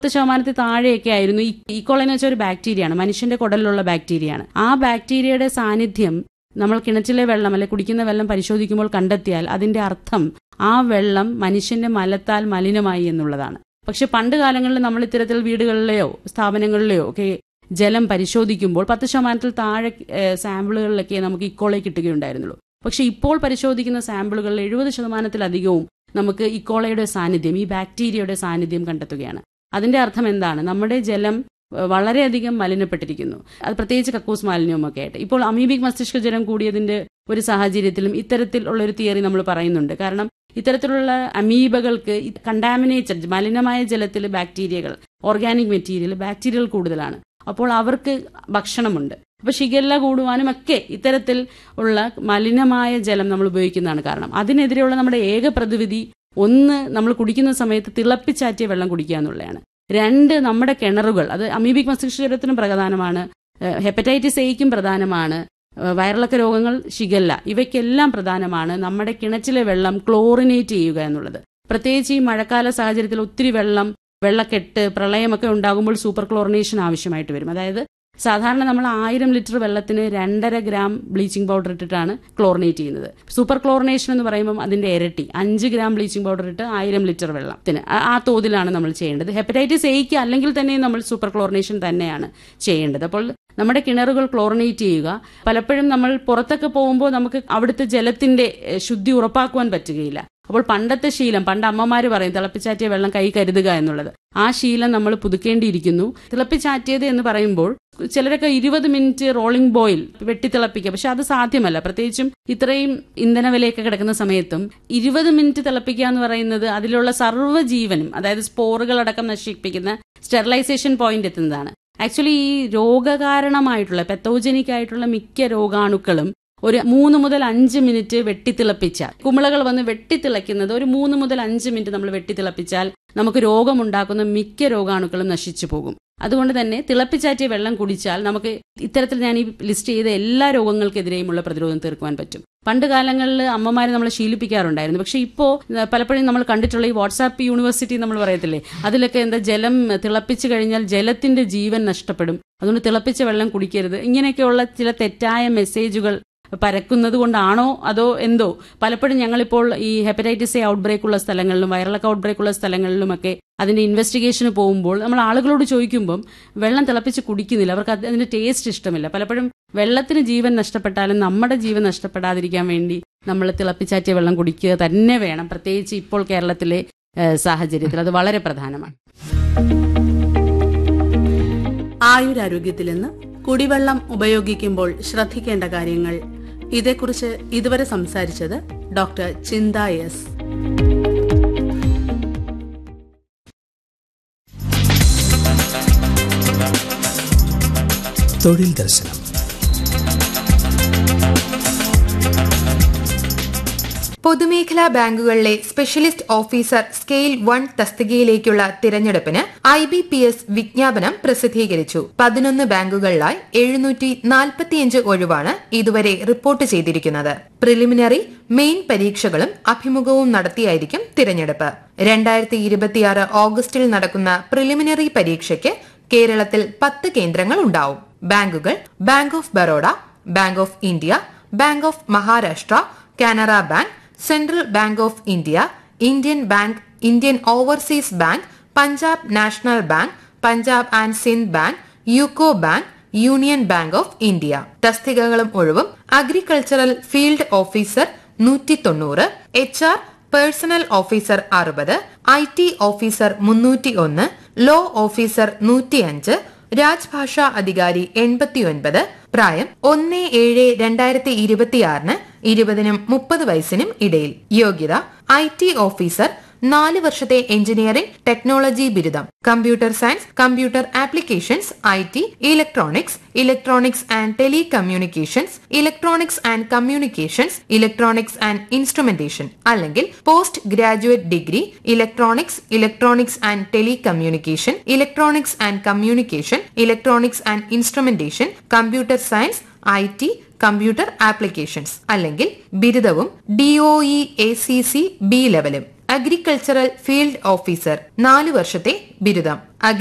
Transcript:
പത്ത് ശതമാനത്തിൽ താഴെയൊക്കെ ആയിരുന്നു ഈ ഈക്കോള എന്ന് വെച്ചാൽ ഒരു ബാക്ടീരിയയാണ് മനുഷ്യന്റെ കുടലിലുള്ള ബാക്ടീരിയയാണ് ആ ബാക്ടീരിയയുടെ സാന്നിധ്യം നമ്മൾ കിണറ്റിലെ വെള്ളം അല്ലെ കുടിക്കുന്ന വെള്ളം പരിശോധിക്കുമ്പോൾ കണ്ടെത്തിയാൽ അതിന്റെ അർത്ഥം ആ വെള്ളം മനുഷ്യന്റെ മലത്താൽ മലിനമായി എന്നുള്ളതാണ് പക്ഷെ പണ്ട് കാലങ്ങളിൽ നമ്മൾ ഇത്തരത്തിൽ വീടുകളിലെയോ സ്ഥാപനങ്ങളിലെയോ ഒക്കെ ജലം പരിശോധിക്കുമ്പോൾ പത്ത് ശതമാനത്തിൽ താഴെ ഏഹ്, സാമ്പിളുകളിലൊക്കെ നമുക്ക് ഇക്കോളെ കിട്ടുകയുണ്ടായിരുന്നുള്ളൂ പക്ഷെ ഇപ്പോൾ പരിശോധിക്കുന്ന സാമ്പിളുകളിൽ എഴുപത് ശതമാനത്തിലധികവും നമുക്ക് ഇക്കോളയുടെ സാന്നിധ്യം ഈ ബാക്ടീരിയയുടെ സാന്നിധ്യം കണ്ടെത്തുകയാണ് അതിന്റെ അർത്ഥം എന്താണ് നമ്മുടെ ജലം ഏഹ്, വളരെയധികം മലിനപ്പെട്ടിരിക്കുന്നു അത് പ്രത്യേകിച്ച് കക്കൂസ് മാലിന്യവുമൊക്കെ ആയിട്ട് ഇപ്പോൾ അമീബിക് മസ്തിഷ്ക ജ്വരം കൂടിയതിന്റെ ഒരു സാഹചര്യത്തിലും ഇത്തരത്തിലുള്ള ഒരു തിയറി നമ്മൾ പറയുന്നുണ്ട് കാരണം ഇത്തരത്തിലുള്ള അമീബകൾക്ക് കണ്ടാമിനേറ്റഡ് മലിനമായ ജലത്തിൽ ബാക്ടീരിയകൾ ഓർഗാനിക് മെറ്റീരിയൽ ബാക്ടീരിയകൾ കൂടുതലാണ് അപ്പോൾ അവർക്ക് ഭക്ഷണമുണ്ട് അപ്പൊ ഷിഗല്ല കൂടുവാനും ഒക്കെ ഇത്തരത്തിൽ ഉള്ള മലിനമായ ജലം നമ്മൾ ഉപയോഗിക്കുന്നതാണ് കാരണം അതിനെതിരെയുള്ള നമ്മുടെ ഏക പ്രതിവിധി ഒന്ന് നമ്മൾ കുടിക്കുന്ന സമയത്ത് തിളപ്പിച്ചാറ്റിയ വെള്ളം കുടിക്കുക എന്നുള്ളതാണ് രണ്ട് നമ്മുടെ കിണറുകൾ അത് അമീബിക് മസ്തിഷ്കജ്വരത്തിനും പ്രധാനമാണ് ഏഹ് ഹെപ്പറ്റൈറ്റിസ് എയ്ക്കും പ്രധാനമാണ് ഏഹ് വയറിളക്ക രോഗങ്ങൾ ഷിഗല്ല ഇവയ്ക്കെല്ലാം പ്രധാനമാണ് നമ്മുടെ കിണറ്റിലെ വെള്ളം ക്ലോറിനേറ്റ് ചെയ്യുക എന്നുള്ളത് പ്രത്യേകിച്ച് ഈ മഴക്കാല സാഹചര്യത്തിൽ ഒത്തിരി വെള്ളം വെള്ളക്കെട്ട് പ്രളയമൊക്കെ ഉണ്ടാകുമ്പോൾ സൂപ്പർ ക്ലോറിനേഷൻ ആവശ്യമായിട്ട് വരും അതായത് സാധാരണ നമ്മൾ ആയിരം ലിറ്റർ വെള്ളത്തിന് രണ്ടര ഗ്രാം ബ്ലീച്ചിങ് പൗഡർ ഇട്ടിട്ടാണ് ക്ലോറിനേറ്റ് ചെയ്യുന്നത് സൂപ്പർ ക്ലോറിനേഷൻ എന്ന് പറയുമ്പോൾ അതിന്റെ ഇരട്ടി അഞ്ച് ഗ്രാം ബ്ലീച്ചിങ് പൗഡർ ഇട്ട് ആയിരം ലിറ്റർ വെള്ളത്തിന് ആ- ആ തോതിലാണ് നമ്മൾ ചെയ്യേണ്ടത് ഹെപ്പറ്റൈറ്റിസ് എയ്ക്ക് അല്ലെങ്കിൽ തന്നെ നമ്മൾ സൂപ്പർ ക്ലോറിനേഷൻ തന്നെയാണ് ചെയ്യേണ്ടത് അപ്പോൾ നമ്മുടെ കിണറുകൾ ക്ലോറിനേറ്റ് ചെയ്യുക പലപ്പോഴും നമ്മൾ പുറത്തൊക്കെ പോകുമ്പോൾ നമുക്ക് അവിടുത്തെ ജലത്തിന്റെ ഏഹ്, ശുദ്ധി ഉറപ്പാക്കുവാൻ പറ്റുകയില്ല അപ്പോൾ പണ്ടത്തെ ശീലം പണ്ട് അമ്മമാര് പറയും തിളപ്പിച്ചാറ്റിയ വെള്ളം കൈ കരുതുക എന്നുള്ളത് ആ ശീലം നമ്മൾ പുതുക്കേണ്ടിയിരിക്കുന്നു തിളപ്പിച്ചാറ്റിയത് എന്ന് പറയുമ്പോൾ ചിലരൊക്കെ ഇരുപത് മിനിറ്റ് റോളിംഗ് ബോയിൽ വെട്ടിത്തിളപ്പിക്കുക പക്ഷെ അത് സാധ്യമല്ല പ്രത്യേകിച്ചും ഇത്രയും ഇന്ധന വിലയൊക്കെ കിടക്കുന്ന സമയത്തും ഇരുപത് മിനിറ്റ് തിളപ്പിക്കുക എന്ന് പറയുന്നത് അതിലുള്ള സർവ്വജീവനും അതായത് സ്പോറുകളടക്കം നശിപ്പിക്കുന്ന സ്റ്റെറിലൈസേഷൻ പോയിന്റ് എത്തുന്നതാണ് ആക്ച്വലി ഈ രോഗകാരണമായിട്ടുള്ള പെത്തോജനിക് ആയിട്ടുള്ള മിക്ക രോഗാണുക്കളും ഒരു മൂന്ന് മുതൽ അഞ്ച് മിനിറ്റ് വെട്ടിത്തിളപ്പിച്ചാൽ കുമിളകൾ വന്ന് വെട്ടിത്തിളയ്ക്കുന്നത് ഒരു മൂന്ന് മുതൽ അഞ്ച് മിനിറ്റ് നമ്മൾ വെട്ടിത്തിളപ്പിച്ചാൽ നമുക്ക് രോഗമുണ്ടാക്കുന്ന മിക്ക രോഗാണുക്കളും നശിച്ചു പോകും അതുകൊണ്ട് തന്നെ തിളപ്പിച്ചാറ്റിയ വെള്ളം കുടിച്ചാൽ നമുക്ക് ഇത്തരത്തിൽ ഞാൻ ഈ ലിസ്റ്റ് ചെയ്ത എല്ലാ രോഗങ്ങൾക്കെതിരെയുമുള്ള പ്രതിരോധം തീർക്കുവാൻ പറ്റും പണ്ട് കാലങ്ങളിൽ അമ്മമാർ നമ്മളെ ശീലിപ്പിക്കാറുണ്ടായിരുന്നു പക്ഷെ ഇപ്പോൾ പലപ്പോഴും നമ്മൾ കണ്ടിട്ടുള്ള ഈ വാട്സാപ്പ് യൂണിവേഴ്സിറ്റി നമ്മൾ പറയത്തില്ലേ അതിലൊക്കെ എന്താ ജലം തിളപ്പിച്ചു കഴിഞ്ഞാൽ ജലത്തിന്റെ ജീവൻ നഷ്ടപ്പെടും അതുകൊണ്ട് തിളപ്പിച്ച വെള്ളം കുടിക്കരുത് ഇങ്ങനെയൊക്കെയുള്ള ചില തെറ്റായ മെസ്സേജുകൾ പരക്കുന്നത് കൊണ്ടാണോ അതോ എന്തോ പലപ്പോഴും ഞങ്ങളിപ്പോൾ ഈ ഹെപ്പറ്റൈറ്റിസ് എ ഔട്ട്ബ്രേക്ക് ഉള്ള സ്ഥലങ്ങളിലും വയറിളക്ക ഔട്ട്ബ്രേക്ക് ഉള്ള സ്ഥലങ്ങളിലുമൊക്കെ അതിന്റെ ഇൻവെസ്റ്റിഗേഷന് പോകുമ്പോൾ നമ്മൾ ആളുകളോട് ചോദിക്കുമ്പം വെള്ളം തിളപ്പിച്ച് കുടിക്കുന്നില്ല അവർക്ക് അത് അതിന്റെ ടേസ്റ്റ് ഇഷ്ടമില്ല പലപ്പോഴും വെള്ളത്തിന് ജീവൻ നഷ്ടപ്പെട്ടാലും നമ്മുടെ ജീവൻ നഷ്ടപ്പെടാതിരിക്കാൻ വേണ്ടി നമ്മൾ തിളപ്പിച്ചാറ്റിയ വെള്ളം കുടിക്കുക തന്നെ വേണം പ്രത്യേകിച്ച് ഇപ്പോൾ കേരളത്തിലെ ഏഹ്, സാഹചര്യത്തിൽ അത് വളരെ പ്രധാനമാണ് ആയുരാരോഗ്യത്തിൽ നിന്ന് കുടിവെള്ളം ഉപയോഗിക്കുമ്പോൾ ശ്രദ്ധിക്കേണ്ട കാര്യങ്ങൾ ഇതേക്കുറിച്ച് ഇതുവരെ സംസാരിച്ചത് ഡോക്ടർ ചിന്ത എസ് തൊഴിൽ ദർശനം പൊതുമേഖലാ ബാങ്കുകളിലെ സ്പെഷ്യലിസ്റ്റ് ഓഫീസർ സ്കെയിൽ വൺ തസ്തികയിലേക്കുള്ള തിരഞ്ഞെടുപ്പിന് ഐ ബി പി എസ് വിജ്ഞാപനം പ്രസിദ്ധീകരിച്ചു പതിനൊന്ന് ബാങ്കുകളിലായി എഴുന്നൂറ്റി നാൽപ്പത്തിയഞ്ച് ഒഴിവാണ് ഇതുവരെ റിപ്പോർട്ട് ചെയ്തിരിക്കുന്നത് പ്രിലിമിനറി മെയിൻ പരീക്ഷകളും അഭിമുഖവും നടത്തിയായിരിക്കും തിരഞ്ഞെടുപ്പ് രണ്ടായിരത്തി ഇരുപത്തിയാറ് ഓഗസ്റ്റിൽ നടക്കുന്ന പ്രിലിമിനറി പരീക്ഷയ്ക്ക് കേരളത്തിൽ പത്ത് കേന്ദ്രങ്ങൾ ഉണ്ടാവും ബാങ്കുകൾ bank of Baroda bank of India bank of Maharashtra Canara bank central bank of India Indian bank Indian overseas bank Punjab national bank Punjab and Sindh bank UCO bank union bank of India തസ്തികകളും ഒഴിവും അഗ്രികൾച്ചറൽ ഫീൽഡ് ഓഫീസർ നൂറ്റി തൊണ്ണൂറ് എച്ച് ആർ പേഴ്സണൽ ഓഫീസർ അറുപത് I T officer മുന്നൂറ്റി ഒന്ന് law officer നൂറ്റിയഞ്ച് രാജ്ഭാഷാ അധികാരി എൺപത്തിയൊൻപത് പ്രായം ഒന്ന് ഏഴ് രണ്ടായിരത്തി ഇരുപത്തിയാറിന് ഇരുപതിനും മുപ്പത് വയസ്സിനും ഇടയിൽ യോഗ്യത ഐ ടി ഓഫീസർ നാല് വർഷത്തെ എഞ്ചിനീയറിംഗ് ടെക്നോളജി ബിരുദം computer science computer applications I T electronics electronics and telecommunications electronics and communications electronics and instrumentation അല്ലെങ്കിൽ post graduate degree electronics electronics and telecommunication electronics and communication electronics and instrumentation computer science I T computer applications അല്ലെങ്കിൽ ബിരുദവും DOE A C C B ലെവലും agricultural field officer നാല് വർഷത്തെ ബിരുദം